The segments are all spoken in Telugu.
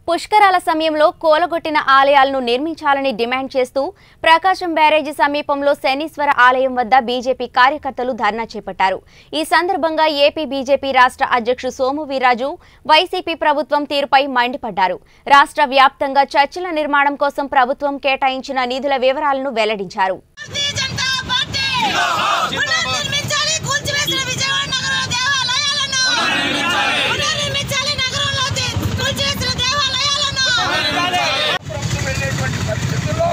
పుష్కరాల సమయంలో కోలగొట్టిన ఆలయాలను నిర్మించాలని డిమాండ్ చేస్తూ ప్రకాశం బ్యారేజీ సమీపంలో శనీశ్వర ఆలయం వద్ద బీజేపీ కార్యకర్తలు ధర్నా చేపట్టారు ఈ సందర్భంగా ఏపీ బీజేపీ రాష్ట్ర అధ్యక్షుడు సోము వీర్రాజు వైసీపీ ప్రభుత్వం తీరుపై మండిపడ్డారు రాష్ట్ర వ్యాప్తంగా చర్చిల నిర్మాణం కోసం ప్రభుత్వం కేటాయించిన నిధుల వివరాలను వెల్లడించారు భారతీయ జనతా పార్టీ పునర్నిర్మించాలి కూల్చివేసిన విజయవాడ నగర దేవాలయాలను పునర్నిర్మించాలి నగరంలో ది- కూల్చివేసిన దేవాలయాలను ప్రభుత్వం వెళ్ళేటువంటి పరిస్థితుల్లో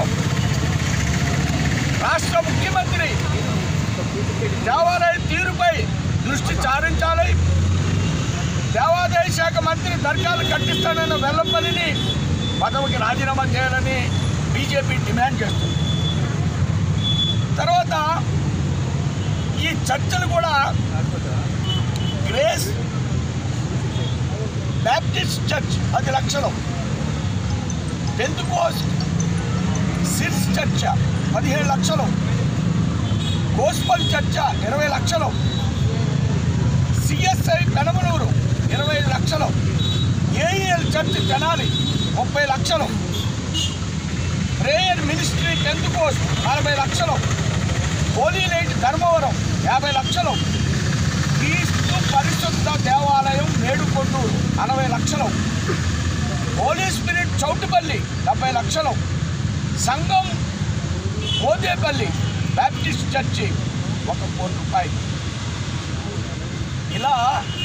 రాష్ట్ర ముఖ్యమంత్రి దేవాలయ తీరుపై దృష్టి సారించాలి దేవాదాయ శాఖ మంత్రి దర్గాలు కట్టిస్తానన్న వెల్లంపల్లిని పదవికి రాజీనామా చేయాలని బీజేపీ డిమాండ్ చేస్తుంది తర్వాత ఈ చర్చలు కూడా గ్రేస్ బ్యాప్టిస్ట్ చర్చ్ పది లక్షలు పెంతుకోస్ట్ సిర్స్ చర్చ పదిహేడు లక్షలు గోస్పల్ చర్చ ఇరవై లక్షలు సిఎస్ఐ పెనమలూరు ఇరవై ఐదు లక్షలు ఏఈఎల్ చర్చ్ తెనాలి ముప్పై లక్షలు ప్రేయర్ మినిస్ట్రీ పెంతుకోస్ట్ నలభై లక్షలు హోలీ లైట్ ధర్మవరం యాభై లక్షలు క్రీస్తు పరిశుద్ధ దేవాలయం మేడుకొండూరు అరవై లక్షలు హోలీ స్పిరిట్ చౌటుపల్లి డెబ్బై లక్షలు సంఘం మోదేపల్లి బ్యాప్టిస్ట్ చర్చి ఒక కోటి రూపాయలు ఇలా